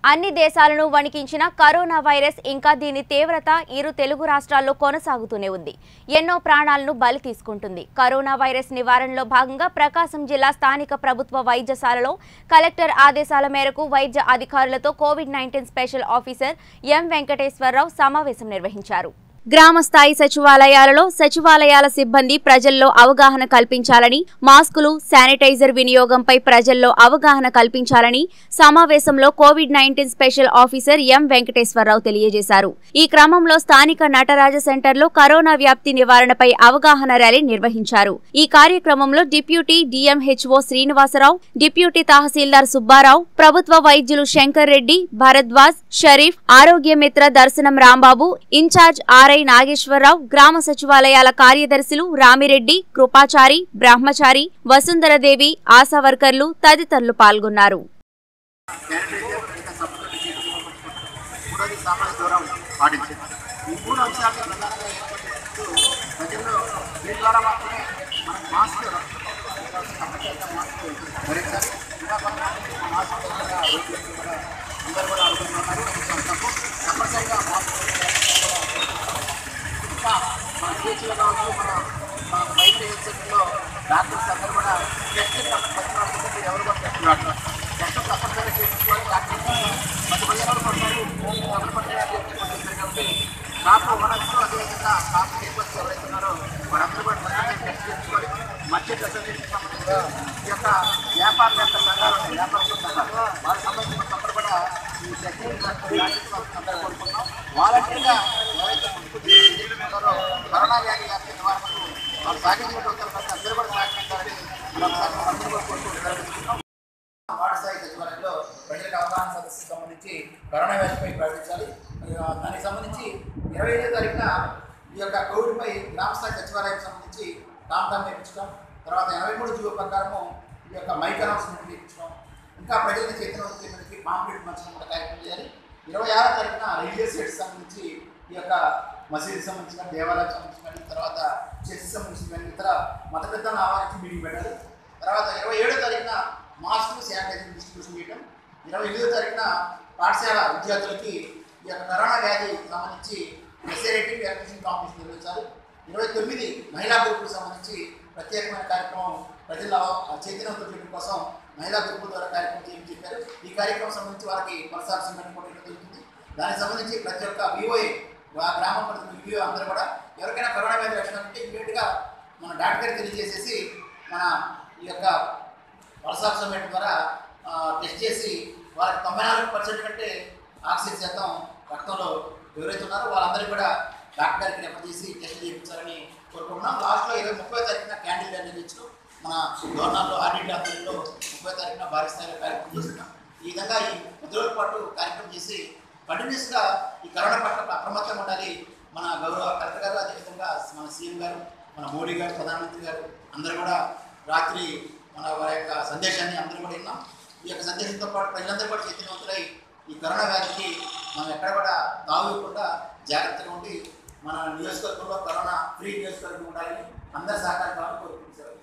అన్ని దేశాలను వణికించిన corona virus ఇంకా దీని తీవ్రత ఇరు తెలుగు రాష్ట్రాల్లో కొనసాగుతూనే ఉంది ఎన్నో ప్రాణాలను బలి తీసుకుంటుంది కరోనా వైరస్ నివారణలో భాగంగా ప్రకాశం జిల్లా స్థానిక ప్రభుత్వ వైద్యశాలలో కలెక్టర్ ఆదేశాల మేరకు వైద్య అధికారులతో Covid nineteen special officer M Venkateswara Rao సమావేశం నిర్వహించారు గ్రామ స్థాయి సచివాలయాలలో సచివాలయాల సిబ్బంది ప్రజల్లో అవగాహన కల్పించాలని మాస్కులు శానిటైజర్ వినియోగంపై ప్రజల్లో అవగాహన కల్పించాలని సమావేశంలో Covid nineteen special officer M Venkateswara Rao తెలియజేశారు ఈ క్రమంలో స్థానిక నటరాజ సెంటర్లో కరోనా వ్యాప్తి నివారణపై అవగాహన ర్యాలీ నిర్వహించారు ఈ కార్యక్రమంలో deputy DMHO Srinivasa Rao deputy tahsildar Subba Rao ప్రభుత్వ వైద్యులు శంకర్ రెడ్డి భరద్వాజ్ షరీఫ్ ఆరోగ్య మిత్ర దర్శనం రాంబాబు ఇన్ఛార్జ్ ఆర్ఐ నాగేశ్వరరావు గ్రామ సచివాలయాల కార్యదర్శులు రామిరెడ్డి కృపాచారి బ్రహ్మచారి వసుంధరదేవి ఆశా వర్కర్లు తదితరులు పాల్గొన్నారు శానిటైజర్ ఇంకా సబ్బుతోటి చేతులు మూడోది సామాజిక దూరం పాటించాలి ఈ మూడు అంశాలను ప్రధానంగా ఏర్పడినట్టు ప్రజల్లో దీని ద్వారా మాత్రమే మనం మాస్క్ తప్పనిసరిగా మాస్క్ ధరించాలి ఇంకా కొంతమంది మాస్క్ ధరించగా రోగులు కూడా అందరూ కూడా అడుగుతున్నారు కొంచెం తప్పు తప్పనిసరిగా మాస్క్ ఇంకా మన బీచ్లో కావచ్చు మన మన బయట హెల్త్ సెంటర్లో డాక్టర్స్ అందరూ కూడా టెస్ట్ తప్పనిసరిగా ఎవరు కూడా టెస్ట్ రావట్లేదు టెస్ట్ తప్పనిసరిగా చేయించుకోవాలి డాక్టర్ మధ్య మధ్యలో పడతారు తప్పనిసరిగా చేయించుకోవాలి కాబట్టి షాప్ ఓనర్స్ అదేవిధంగా షాప్ కేపర్స్ ఎవరైతే ఉన్నారో వారందరూ కూడా తప్పనిసరిగా టెస్ట్ చేయించుకోవాలి మధ్య దశకి సంబంధించి ఈ యొక్క వ్యాపారుల యొక్క సంఘాలు ఉన్నాయి వ్యాపారస్తుల సంఘాలు వాళ్ళకి సంబంధించిన తప్పని కూడా ఈ టెక్నిక్ అందరూ కోరుకుంటున్నాం వాలంటీర్గా ఎవరైతే ముందుకు తీసుకుంటారో కరోనా వ్యాధి వ్యాప్తి నివారణకు వాళ్ళు సాగించినటువంటి ప్రతి అందరూ కూడా సహకరించాలని మరొకసారి మనం అందరూ కూడా కోరుకుంటున్నాం వార్డు స్థాయి సచివాలయంలో ప్రజలకు అవగాహన సదస్సుకు సంబంధించి కరోనా వ్యాధిపై ప్రకటించాలి ఆ, దానికి సంబంధించి ఇరవై ఐదో తారీఖున ఈ యొక్క కోవిడ్పై గ్రామ స్థాయి సచివాలయం సంబంధించి టామ్ నేర్పించడం తర్వాత ఎనభై మూడు జీవో ప్రకారము ఈ యొక్క మైక్ అనౌన్స్మెంట్ నేర్పించడం ఇంకా ప్రజలను చైతన్యవంతులకి పాంప్లెట్ పంచడం కూడా కార్యక్రమం చేయాలి ఇరవై ఆరో తారీఖున రిలీజియస్ సైట్స్ సంబంధించి ఈ యొక్క మసీదు సంబంధించిన దేవాలయం సంబంధించిన కానీ తర్వాత చర్చ్ సంబంధించిన కానీ ఇతర మత పెద్దలను ఆహ్వానించి మీటింగ్ పెట్టాలి తర్వాత ఇరవై ఏడో తారీఖున మాస్క్ శానిటైజర్ డిస్ట్రిబ్యూషన్ చేయడం ఇరవై ఎనిమిదో తారీఖున పాఠశాల విద్యార్థులకి ఈ యొక్క కరోనా వ్యాధి సంబంధించి ఎస్ఏరేటివ్ వ్యాక్సినేషన్ కాంపిటీషన్ నిర్వహించాలి ఇరవై తొమ్మిది మహిళా గ్రూపులకు సంబంధించి ప్రత్యేకమైన కార్యక్రమం ప్రజల చైతన్యవంతం చేయడం కోసం మహిళా గ్రూపుల ద్వారా కార్యక్రమం చేయమని చెప్పారు ఈ కార్యక్రమం సంబంధించి వారికి కొనసాగుతున్న కూడా జరుగుతుంది దానికి సంబంధించి ప్రతి ఒక్క విఓఏ ఆ గ్రామం పడుతున్న విఓ అందరూ కూడా ఎవరికైనా కరోనా వ్యాధి లక్షణాలు ఉంటే ఇమీడియట్గా మన డాక్టర్ గారికి తెలియజేసేసి మన ఈ యొక్క వలసాప్ సమ్మేట్ ద్వారా ఆ, టెస్ట్ చేసి వాళ్ళకి తొంభై నాలుగు పర్సెంట్ కంటే ఆక్సిజన్ శాతం రక్తంలో ఎవరైతే ఉన్నారో వాళ్ళందరికీ కూడా డాక్టర్ గారికి రెఫర్ చేసి టెస్ట్ చేయించాలని కోరుకుంటున్నాం లాస్ట్లో ఇరవై ముప్పై తారీఖున క్యాండిల్ అనేది ఇచ్చాం మన గవర్నర్లో ఆర్డీటీ ఆధ్వర్యంలో ముప్పై తారీఖున భారీ స్థాయిలో కార్యక్రమం చేస్తున్నాం ఈ విధంగా ఈ పది రోజుల పాటు కార్యక్రమం చేసి కంటిన్యూస్గా ఈ కరోనా పట్ల అప్రమత్తంగా ఉండాలి మన గౌరవ కలెక్టర్ గారు అదేవిధంగా మన సీఎం గారు మన మోడీ గారు ప్రధానమంత్రి గారు అందరూ కూడా రాత్రి మన వారి యొక్క సందేశాన్ని అందరూ కూడా విన్నాం ఈ యొక్క సందేశంతో పాటు ప్రజలందరూ కూడా చైతన్యవంతులై ఈ కరోనా వ్యాధికి మనం ఎక్కడ కూడా తాగుకుండా జాగ్రత్తగా ఉండి మన నియోజకవర్గంలో కరోనా ఫ్రీ నియోజకవర్గం ఉండాలని అందరి సహకారం కావాలని కోరుకుంటున్నారు